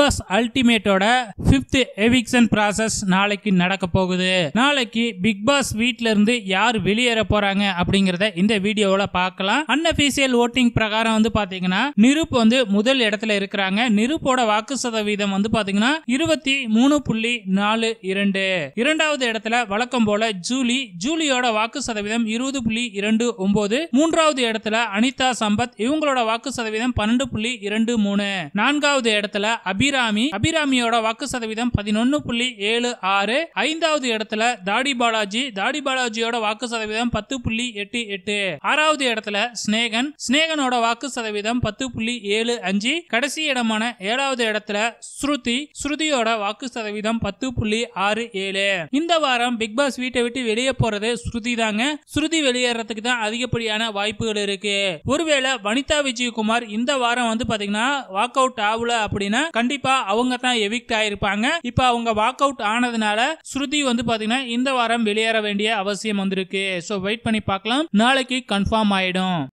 pass அல்டிமேட்டோட fifth eviction process நாளைக்கு நடக்க போகுது நாளைக்கு பிக் பாஸ் வீட்ல இருந்து யார் வெளியேற போறாங்க அப்படிங்கறத இந்த வீடியோவில் பார்க்கலாம் அன்அபிஷியல் ஓட்டிங் பிரகாரம் வந்து பாத்தீங்கன்னா நிருப் வந்து முதல் இடத்துல இருக்கிறாங்க நிருப்போட வாக்கு சதவீதம் வந்து பாத்தீங்கன்னா இருபத்தி மூணு புள்ளி நாலு இரண்டு இரண்டாவது இடத்துல வழக்கம் போல ஜூலி ஜூலியோட வாக்கு சதவீதம் இருபது புள்ளி இரண்டு ஒன்பது மூன்றாவது இடத்துல அனிதா சம்பத் இவங்களோட வாக்கு சதவீதம் பன்னெண்டு புள்ளி இரண்டு மூணு நான்காவது இடத்துல அபிராமி அபிராமியோட வாக்கு சதவீதம் பதினொன்னு புள்ளி ஏழு ஆறு ஐந்தாவது இடத்துல தாடி பாலாஜி தாடி பாலாஜியோட வாக்கு சதவீதம் பத்து புள்ளி எட்டு எட்டு ஆறாவது இடத்துல ஸ்னேகன் ஸ்னேகனோட வாக்கு சதவீதம் பத்து புள்ளி ஏழு அஞ்சு கடைசி இடமான ஏழாவது இடத்துல ஸ்ருதி ஸ்ருதியோட வாக்கு சதவீதம் பத்து புள்ளி ஆறு ஏழு இந்த வாரம் பிக் பாஸ் வீட்டை விட்டு வெளியே போறது ஸ்ருதி தாங்க ஸ்ருதி வெளியேறதுக்கு தான் அதிகப்படியான வாய்ப்புகள் இருக்கு ஒருவேளை வனிதா விஜயகுமார் இந்த வாரம் வந்து பாத்தீங்கன்னா வாக் அவுட் ஆகல அப்படின்னா கண்டிப்பா அவங்க தான் எவிக்ட் ஆயிருப்பாங்க இப்ப அவங்க வாக் அவுட் ஆனதுனால ஸ்ருதி வந்து பாத்தீங்கன்னா இந்த வாரம் வெளியேற வேண்டிய அவசியம் வந்திருக்கு சோ வெயிட் பண்ணி பார்க்கலாம் நாளைக்கு கன்ஃபார்ம் ஆயிடும்